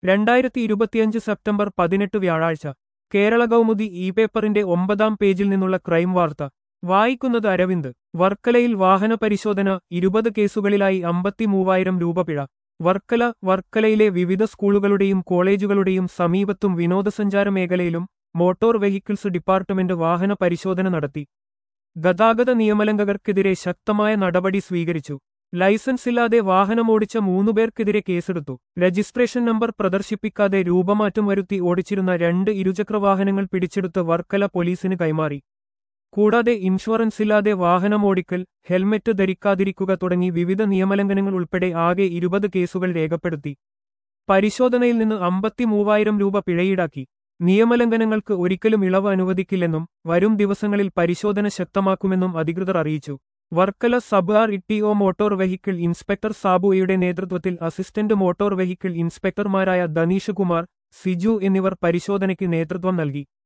രണ്ടായിരത്തി ഇരുപത്തിയഞ്ച് സെപ്റ്റംബർ പതിനെട്ട് വ്യാഴാഴ്ച കേരള കൗമുദി ഇ പേപ്പറിന്റെ ഒമ്പതാം പേജിൽ നിന്നുള്ള ക്രൈം വാർത്ത വായിക്കുന്നത് അരവിന്ദ് വർക്കലയിൽ വാഹന പരിശോധന ഇരുപത് കേസുകളിലായി അമ്പത്തിമൂവായിരം രൂപ പിഴ വർക്കല വർക്കലയിലെ വിവിധ സ്കൂളുകളുടെയും കോളേജുകളുടെയും സമീപത്തും വിനോദസഞ്ചാര മേഖലയിലും മോട്ടോർ വെഹിക്കിൾസ് ഡിപ്പാർട്ട്മെന്റ് വാഹന പരിശോധന നടത്തി ഗതാഗത നിയമലംഘകർക്കെതിരെ ശക്തമായ നടപടി സ്വീകരിച്ചു ലൈസൻസ് ഇല്ലാതെ വാഹനമോടിച്ച മൂന്നുപേർക്കെതിരെ കേസെടുത്തു രജിസ്ട്രേഷൻ നമ്പർ പ്രദർശിപ്പിക്കാതെ രൂപമാറ്റം വരുത്തി ഓടിച്ചിരുന്ന രണ്ട് ഇരുചക്രവാഹനങ്ങൾ പിടിച്ചെടുത്ത് വർക്കല പോലീസിന് കൈമാറി കൂടാതെ ഇൻഷുറൻസ് ഇല്ലാതെ വാഹനമോടിക്കൽ ഹെൽമറ്റ് ധരിക്കാതിരിക്കുക തുടങ്ങി വിവിധ നിയമലംഘനങ്ങൾ ഉൾപ്പെടെ ആകെ ഇരുപത് കേസുകൾ രേഖപ്പെടുത്തി പരിശോധനയിൽ നിന്ന് അമ്പത്തിമൂവായിരം രൂപ പിഴയീടാക്കി നിയമലംഘനങ്ങൾക്ക് ഒരിക്കലും ഇളവ് അനുവദിക്കില്ലെന്നും വരും ദിവസങ്ങളിൽ പരിശോധന ശക്തമാക്കുമെന്നും അധികൃതർ അറിയിച്ചു Varkala sub R T O motor vehicle inspector സാബുയുടെ നേതൃത്വത്തിൽ അസിസ്റ്റന്റ് മോട്ടോർ വെഹിക്കിൾ ഇൻസ്പെക്ടർമാരായ ധനീഷ് കുമാർ സിജു എന്നിവർ പരിശോധനയ്ക്ക് നേതൃത്വം നൽകി